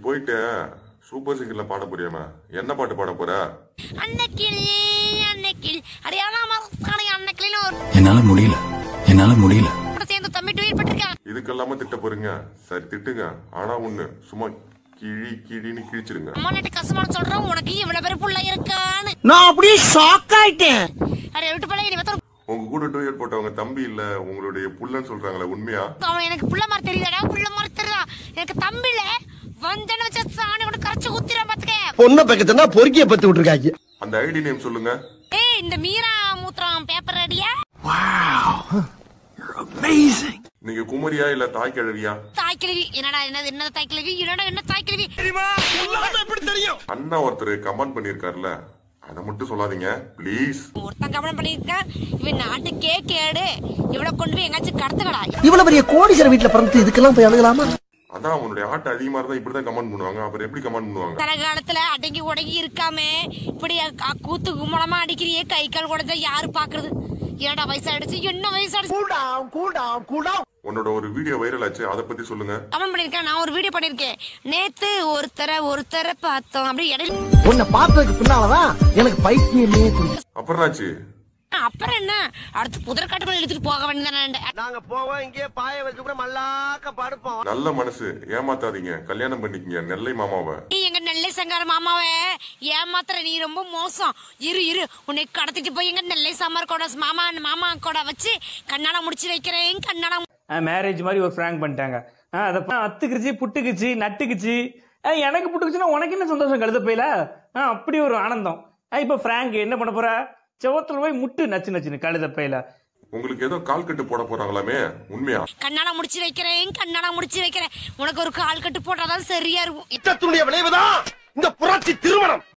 போயிட்டு சூப்பர் சிங்கர்ல பாட போறியாமா என்ன பாட்டு பாட போற அன்னைக்கிளி அன்னைக்கிளி அடையாள மாசானி அன்னைக்கிளின்னு ஒரு என்னால முடியல என்னால முடியல கூட சேர்ந்து தம்பி ட்வீட் பண்ணிருக்காங்க இதுக்கெல்லாம திட்ட போறீங்க சரி திட்டுங்க ஆனா ஒண்ணு சும்மா கிழி கிழின்னு கிழிச்சிருங்க அம்மா நட்டு கசமான சொல்றோம் உனக்கு இவ்வளவு பேர் புள்ள இருக்கான்னு நான் அப்படியே ஷாக் ஆயிட்டேன் அட விட்டு போல இனி மொத்தம் உங்க கூட டூயட் போட்டவங்க தம்பி இல்ல உங்களுடைய புள்ளன்னு சொல்றாங்களே உண்மையா அவன் எனக்கு புள்ள மாதிரி தெரியுதாடா புள்ள மாதிரி தெரியுதா எனக்கு தம்பில வந்தன வச்ச சாணி கூட கரைச்சு ஊத்திரம் பாத்துக்க பொண்ணை பக்கத்துனா பொறுக்கிய பத்து விட்டுருக்காங்க அந்த ஐடி நேம் சொல்லுங்க ஏய் இந்த மீரா மூத்திரம் பேப்பர் ரெடியா நீங்க குமரியா இல்ல தாய் கிழவியா தாய் கிழவி என்னடா என்னது என்ன தாய் கிழவி என்னடா என்ன தாய் கிழவி அண்ணா ஒருத்தர் கமெண்ட் பண்ணிருக்காருல அதை மட்டும் சொல்லாதீங்க ப்ளீஸ் ஒருத்தன் கவனம் பண்ணிருக்கான் இவன் நாட்டுக்கே கேடு இவ்வளவு கொண்டு போய் எங்காச்சும் கடத்துக்கடா இவ்வளவு பெரிய கோடீஸ்வர வீட்டுல பிறந்து இதுக்கெல்லாம் போய் அணுகலாமா அதான் அவனுடைய ஆட்டு அதிகமா இருந்தா இப்படிதான் கமெண்ட் பண்ணுவாங்க அப்புறம் எப்படி கமெண்ட் பண்ணுவாங்க தலகாலத்துல அடங்கி உடங்கி இருக்காம இப்படி அ- கூத்து கும்பலமா அடிக்கிறியே கை கால் உடஞ்சா யாரு பாக்குறது என்னடா வயசாயிடுச்சு என்ன வயசாயிடுச்சு cool down cool down cool down உன்னோட ஒரு வீடியோ வைரல் ஆச்சு அதை பத்தி சொல்லுங்க கமெண்ட் பண்ணிருக்கேன் நான் ஒரு வீடியோ பண்ணிருக்கேன் நேத்து ஒருத்தரை ஒருத்தரை பார்த்தோம் அப்படி இடையில உன்னை பார்த்ததுக்கு பின்னாலதான் எனக்கு பைத்தியமே புரியும் அப்புறம் ஆச்சு அப்புறம் என்ன அடுத்து புதற்காட்டுக்குள்ள எடுத்துட்டு போக வேண்டியதானே நாங்க போவோம் இங்கே பாய வச்சு கூட மல்லாக்க படுப்போம் நல்ல மனசு ஏமாத்தாதீங்க கல்யாணம் பண்ணிக்கங்க நெல்லை மாமாவை நீ எங்க நெல்லை சங்கார மாமாவை ஏமாத்துற நீ ரொம்ப மோசம் இரு இரு உன்னை கடத்திட்டு போய் எங்க நெல்லை சாம்பார் கூட மாமா மாமா கூட வச்சு கண்ணாட முடிச்சு வைக்கிறேன் கண்ணாட மேரேஜ் மாதிரி ஒரு ஃப்ராங்க் பண்ணிட்டாங்க ஆ, அதை ப- அத்துக்குச்சு புட்டுக்குச்சு நட்டுக்குச்சு ஆ, எனக்கு புட்டுக்குச்சுன்னா உனக்கு என்ன சந்தோஷம் கழுத போயில ஆ அப்படி ஒரு ஆனந்தம் ஆ, இப்போ ஃப்ராங்க் என்ன பண்ண போற செவத்துல போய் முட்டு நச்சு நச்சுன்னு கழுத பையில உங்களுக்கு ஏதோ கால் கட்டு போட போறாங்களாமே உண்மையா கண்ணாட முடிச்சு வைக்கிறேன் கண்ணாட முடிச்சு வைக்கிறேன் உனக்கு ஒரு கால் கட்டு போட்டாதான் சரியா இருக்கும் விளைவுதான் இந்த புரட்சி திருமணம்